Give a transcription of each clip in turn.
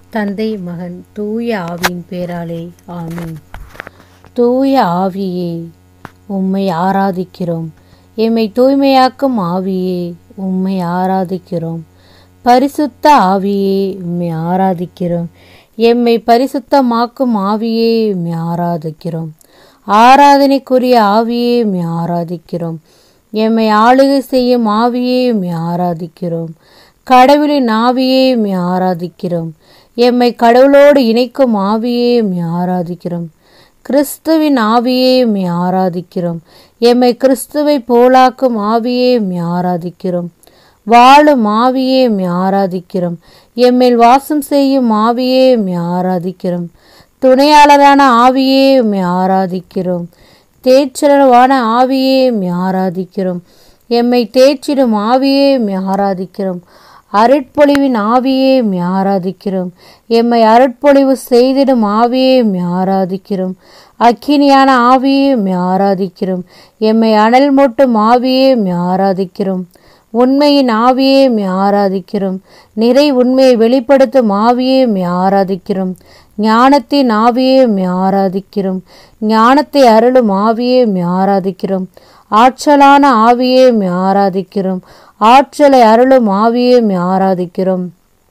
தந்தை மகன் தூய ஆவியின் பேராலே ஆமீன் தூய ஆவியே உம்மை ஆராதிக்கிறோம் எம்மை தூய்மையாக்கும் ஆவியே உம்மை ஆராதிக்கிறோம் பரிசுத்த ஆவியே உம்மை ஆராதிக்கிறோம் எம்மை பரிசுத்தமாக்கும் ஆவியே உம்மை ஆராதிக்கிறோம் ஆராதனைக்குரிய ஆவியே உம்மை ஆராதிக்கிறோம் எம்மை ஆளுகை செய்யும் ஆவியே உம்மை ஆராதிக்கிறோம் கடவுளின் ஆவியே உம்மை ஆராதிக்கிறோம் எம்மை கடவுளோடு இணைக்கும் ஆவியே உம்மை ஆராதிக்கிறோம் கிறிஸ்துவின் ஆவியே உம்மை ஆராதிக்கிறோம் எம்மை கிறிஸ்துவை போலாக்கும் ஆவியே உம்மை ஆராதிக்கிறோம் வாழும் ஆவியே உம்மை ஆராதிக்கிறோம் எம்மில் வாசம் செய்யும் ஆவியே உம்மை ஆராதிக்கிறோம் துணையாளரான ஆவியே உம்மை ஆராதிக்கிறோம் தேய்ச்சலவான ஆவியே உம்மை ஆராதிக்கிறோம் எம்மை தேய்ச்சிடும் ஆவியே உம்மை ஆராதிக்கிறோம் அருட்பொழிவின் ஆவியே உம்மை ஆராதிக்கிறோம் எம்மை அருட்பொழிவு செய்திடும் ஆவியே உம்மை ஆராதிக்கிறோம் அக்கினியான ஆவியே உம்மை ஆராதிக்கிறோம் எம்மை அனல் மூட்டும் ஆவியே உம்மை ஆராதிக்கிறோம் உண்மையின் ஆவியே உம்மை ஆராதிக்கிறோம் நிறை உண்மையை வெளிப்படுத்தும் ஆவியே உம்மை ஆராதிக்கிறோம் ஞானத்தின் ஆவியே உம்மை ஆராதிக்கிறோம் ஞானத்தை அருளும் ஆவியே உம்மை ஆராதிக்கிறோம் ஆற்றலான ஆவியே உம்மை ஆராதிக்கிறோம் ஆற்றலை அருளும் ஆவியே உம்மை ஆராதிக்கிறோம்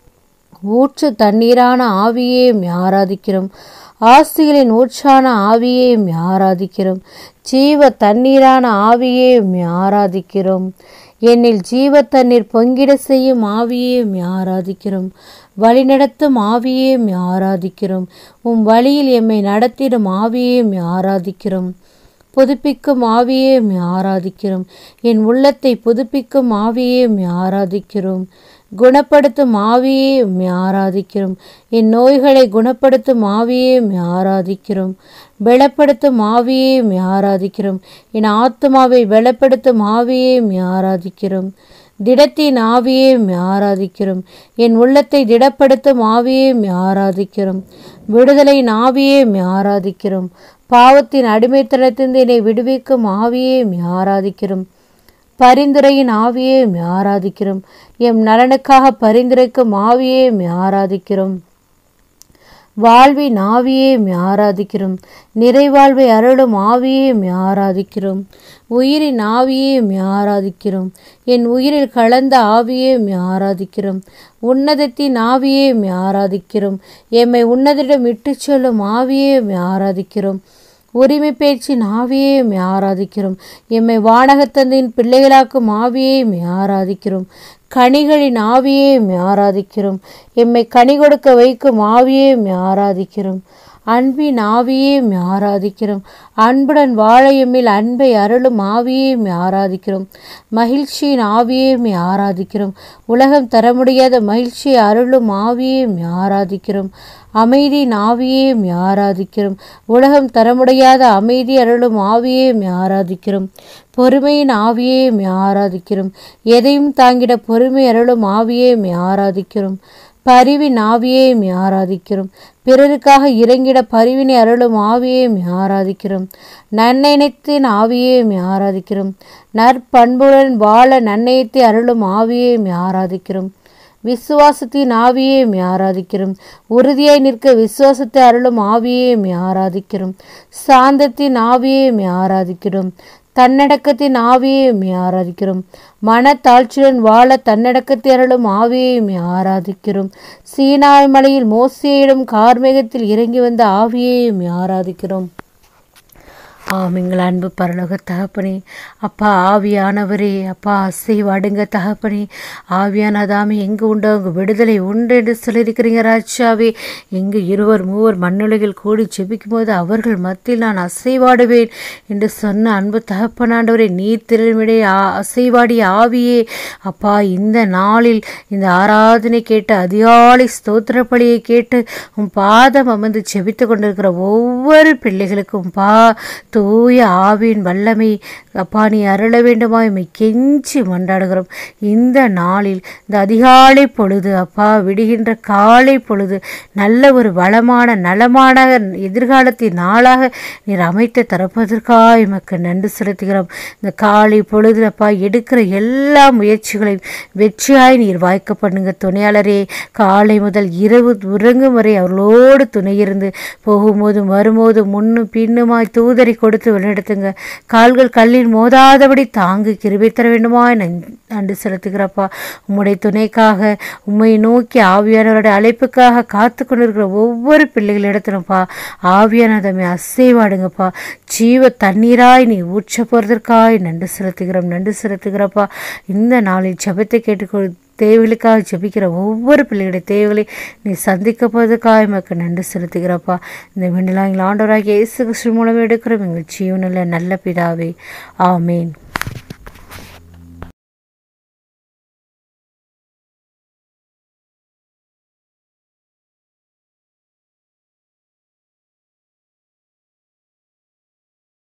ஊற்று தண்ணீரான ஆவியே உம்மை ஆராதிக்கிறோம் ஆசிகளின் ஊற்றான ஆவியே உம்மை ஆராதிக்கிறோம் ஜீவ தண்ணீரான ஆவியே உம்மை ஆராதிக்கிறோம் என்னில் ஜீவ தண்ணீர் பொங்கிட செய்யும் ஆவியே உம்மை ஆராதிக்கிறோம் வழிநடத்தும் ஆவியே உம்மை ஆராதிக்கிறோம் உம் வழியில் எம்மை நடத்திடும் ஆவியே உம்மை ஆராதிக்கிறோம் புதுப்பிக்கும் ஆவியே உம்மை ஆராதிக்கிறோம் என் உள்ளத்தை புதுப்பிக்கும் ஆவியே உம்மை ஆராதிக்கிறோம் குணப்படுத்தும் ஆவியே உம்மை ஆராதிக்கிறோம் என் நோய்களை குணப்படுத்தும் ஆவியே உம்மை ஆராதிக்கிறோம் பலப்படுத்தும் ஆவியே உம்மை ஆராதிக்கிறோம் என் ஆத்மாவை பலப்படுத்தும் ஆவியே உம்மை ஆராதிக்கிறோம் திடத்தின் ஆவியே உம்மை ஆராதிக்கிறோம் என் உள்ளத்தை திடப்படுத்தும் ஆவியே உம்மை ஆராதிக்கிறோம் விடுதலையின் ஆவியே உம்மை ஆராதிக்கிறோம் பாவத்தின் அடிமைத்தனத்திலிருந்து என்னை விடுவிக்கும் ஆவியே உம்மை ஆராதிக்கிறோம் பரிந்துரையின் ஆவியே உம்மை ஆராதிக்கிறோம் எம் நலனுக்காக பரிந்துரைக்கும் ஆவியே உம்மை ஆராதிக்கிறோம் வாழ்வின் ஆவியே உம்மை ஆராதிக்கிறோம் நிறைவாழ்வை அருளும் ஆவியே உம்மை ஆராதிக்கிறோம் உயிரின் ஆவியே உம்மை ஆராதிக்கிறோம் என் உயிரில் கலந்த ஆவியே உம்மை ஆராதிக்கிறோம் உன்னதத்தின் ஆவியே உம்மை ஆராதிக்கிறோம் எம்மை உன்னதிடம் இட்டுச் செல்லும் ஆவியே உம்மை ஆராதிக்கிறோம் உரிமை பேச்சின் ஆவியே உம்மை ஆராதிக்கிறோம் எம்மை வானகத்தந்தையின் பிள்ளைகளாக்கும் ஆவியே உம்மை ஆராதிக்கிறோம் கனிகளின் ஆவியே உம்மை ஆராதிக்கிறோம் எம்மை கனி கொடுக்க வைக்கும் ஆவியே உம்மை ஆராதிக்கிறோம் அன்பின் ஆவியே உம்மை ஆராதிக்கிறோம் அன்புடன் வாழ எம்மில் அன்பை அருளும் ஆவியே உம்மை ஆராதிக்கிறோம் மகிழ்ச்சியின் ஆவியே உம்மை ஆராதிக்கிறோம் உலகம் தர முடியாத மகிழ்ச்சியை அருளும் ஆவியே உம்மை ஆராதிக்கிறோம் அமைதியின் ஆவியே உம்மை ஆராதிக்கிறோம் உலகம் தர முடியாத அமைதி அருளும் ஆவியே உம்மை ஆராதிக்கிறோம் பொறுமையின் ஆவியே உம்மை ஆராதிக்கிறோம் எதையும் தாங்கிட பொறுமை அருளும் ஆவியே உம்மை ஆராதிக்கிறோம் பரிவின் ஆவியே உம்மை ஆராதிக்கிறோம் பிறருக்காக இறங்கிட பரிவினை அருளும் ஆவியே உம்மை ஆராதிக்கிறோம் நன்னயனத்தின் ஆவியே உம்மை ஆராதிக்கிறோம் நற்பண்புடன் வாழ நன்னயத்தை அருளும் ஆவியே உம்மை ஆராதிக்கிறோம் விசுவாசத்தின் ஆவியே உம்மை ஆராதிக்கிறோம் உறுதியாய் நிற்க விசுவாசத்தை அருளும் ஆவியே உம்மை ஆராதிக்கிறோம் சாந்தத்தின் ஆவியே உம்மை ஆராதிக்கிறோம் தன்னடக்கத்தின் ஆவியை உம்மை ஆராதிக்கிறோம் மனத்தாழ்ச்சியுடன் வாழ தன்னடக்கத்தை அருளும் ஆவியை உம்மை ஆராதிக்கிறோம் சீனாய் மலையில் மோசையிடும் கார்மேகத்தில் இறங்கி வந்த ஆவியை உம்மை ஆராதிக்கிறோம் ஆம் எங்கள் அன்பு பரலோக தகப்பனே அப்பா ஆவியானவரே அப்பா அசைவாடுங்க தகப்பனே ஆவியானதாமே எங்கே உண்டோ அங்கே விடுதலை உண்டு என்று சொல்லியிருக்கிறீங்க ராஜாவே எங்கு இருவர் மூவர் மண்ணுலகில் கூடி ஜெபிக்கும் போது அவர்கள் மத்தியில் நான் அசைவாடுவேன் என்று சொன்ன அன்பு தகப்பனாண்டவரே நீர் திறமிடே அசைவாடிய ஆவியே அப்பா இந்த நாளில் இந்த ஆராதனை கேட்டு அதிகாலை ஸ்தோத்திர பலியை கேட்டு உன் பாதம் அமர்ந்து ஜெபித்து கொண்டிருக்கிற ஒவ்வொரு பிள்ளைகளுக்கும் பா தூய ஆவியின் வல்லமை அப்பா நீ அருள வேண்டுமா எம்மை கெஞ்சி மன்றாடுகிறோம் இந்த நாளில் இந்த அதிகாலை பொழுது அப்பா விடுகின்ற காலை பொழுது நல்ல ஒரு வளமான நலமான எதிர்காலத்தின் நாளாக நீர் அமைத்து தரப்பதற்காக எமக்கு நன்றி செலுத்துகிறோம் இந்த காலை பொழுது அப்பா எடுக்கிற எல்லா முயற்சிகளையும் வெற்றியாய் நீர் வாய்க்க பண்ணுங்க துணையாளரே காலை முதல் இரவு உறங்கும் வரை அவர்களோடு துணையிருந்து போகும்போதும் வரும்போதும் முன்னும் பின்னுமாய் தூதரை கொடுத்து வழிநடத்துங்க கால்கள் கல்லில் மோதாதபடி தாங்கு கிருபை தர வேண்டுமா நன்றி செலுத்துகிறப்பா உம்முடைய துணைக்காக உம்மை நோக்கி ஆவியானவருடைய அழைப்புக்காக காத்து கொண்டிருக்கிற ஒவ்வொரு பிள்ளைகளிடத்திலும்ப்பா ஆவியான தம்மை அசைவாடுங்கப்பா ஜீவ தண்ணீராய் நீ ஊற்ற போகிறதற்காய் நன்றி செலுத்துகிறோம் நன்றி செலுத்துகிறப்பா இந்த நாளில் ஜெபத்தை கேட்டுக்கொள் தேவைகளுக்காக ஜெபிக்கிற ஒவ்வொரு பிள்ளைகளுடைய தேவைகளை நீ சந்திக்க போவதற்காக எமக்கு நன்றி செலுத்துகிறப்பா இந்த விண்ணிலாங்கள் ஆண்டவராகிய இயேசு கிறிஸ்து மூலம் எடுக்கிறோம் எங்கள் ஜீவனில் நல்ல பிதாவே ஆமேன்